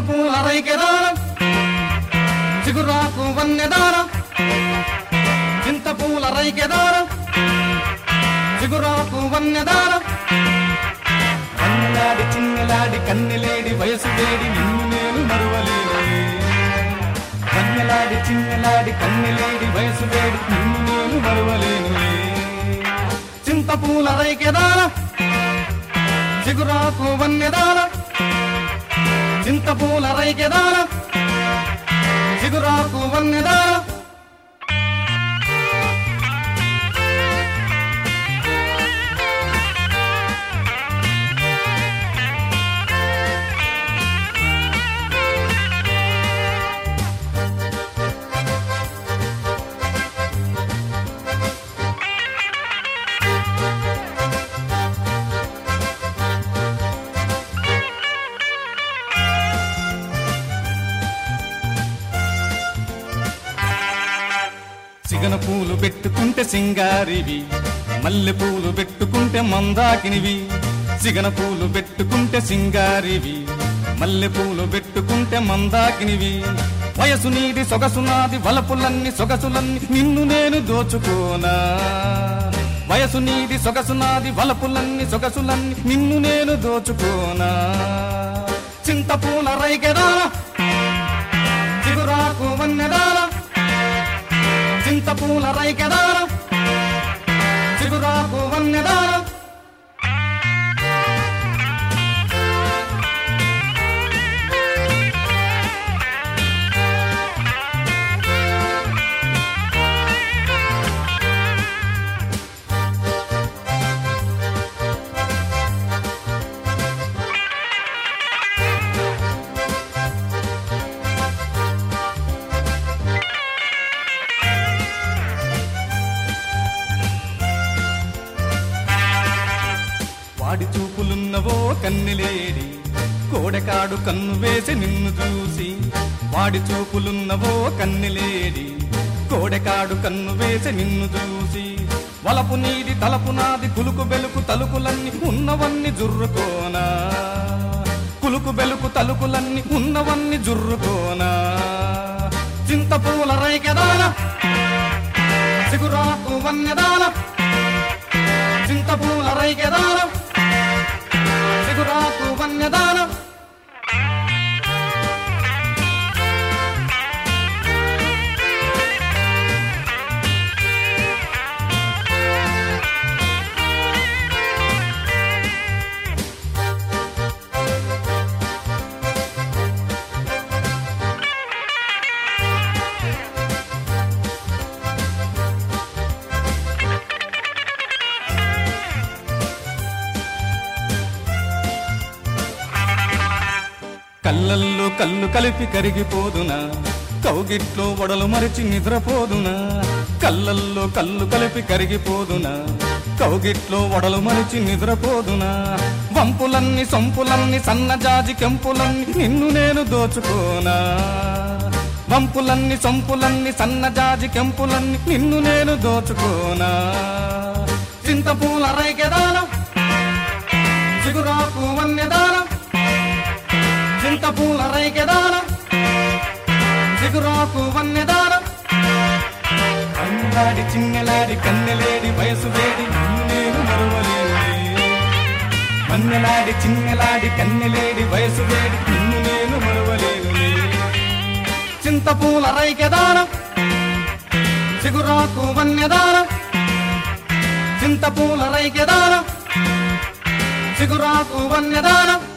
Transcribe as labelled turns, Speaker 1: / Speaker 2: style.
Speaker 1: చింతపూల రైకెదారం చిగురాకు వన్నెదారం చింతపూల రైకెదారం చిగురాకు వన్నెదారం కన్నలాడి చిన్నలాడి కన్నెలేడి వయసు వేడి నిన్ను నేను మరువలేను కన్నెలాడి చిన్నలాడి కన్నెలేడి వయసు వేడి నిన్ను నేను మరువలేను చింతపూల రైకెదారం చిగురాకు వన్నెదారం చింతపూల రైకెదారం చిగురాకు వన్నెదారం సిగన పూలు పెట్టుకుంటే సింగారివి మల్లె పూలు పెట్టుకుంటే మందాకినివి సిగన పూలు పెట్టుకుంటే సింగారివి మల్లె పూలు పెట్టుకుంటే మందాకినివి వయసు నీది సొగసు నాది వలపులన్నీ సొగసులన్నీ నిన్ను నేను దోచుకోనా వయసు నీది సొగసు నాది వలపులన్నీ సొగసులన్నీ నిన్ను నేను దోచుకోనా చింతపూల రైకెదానా చిగురాకు వన్నెదానా చింతపూల రైకెదారం చిగురాకు వన్నెదారం వాడి చూపులున్నవో కన్నెలేడి కోడెకాడు కన్ను వేసి నిన్ను చూసి వాడి చూపులున్నవో కన్నెలేడి కోడెకాడు కన్ను వేసి నిన్ను చూసి వలపు నీది తలపు నాది కులుకు బెలుకు తలుకులన్నీ ఉన్నవన్నీ జుర్రుకోనా కులుకు బెలుకు తలుకులన్నీ ఉన్నవన్నీ జుర్రుకోనా చింతపూల రైకెదాన సిగురాకు వన్నెదాన చింతపూల రైకెదానం సిగురాకు వన్యదానం కళ్ళల్లో కళ్ళు కలిపి కరిగిపోదునా కౌగిట్లో వడలు మరిచి నిద్రపోదునా కళ్ళల్లో కళ్ళు కలిపి కరిగిపోదునా కౌగిట్లో వడలు మరిచి నిద్రపోదునా వంపులన్నీ సొంపులన్నీ సన్నజాజి కెంపులన్నీ నిన్ను నేను దోచుకోనా వంపులన్నీ సొంపులన్నీ సన్నజాజి కెంపులన్నీ నిన్ను నేను దోచుకోనా చింతపూల రైకెదానం చిగురాకు వన్యదానం చింతపూల రైకెదానం చిగురాకు వన్నెదానం కన్నలాడి చిన్నలాడి కన్నెలేడి వయసు వేడి నిన్ను నేను మరువలేను కన్నెలాడి చిన్నలాడి కన్నెలేడి వయసు వేడి నిన్ను నేను మరువలేను చింతపూల రైకెదానం చిగురాకు వన్నెదానం చింతపూల రైకెదానం చిగురాకు వన్నెదానం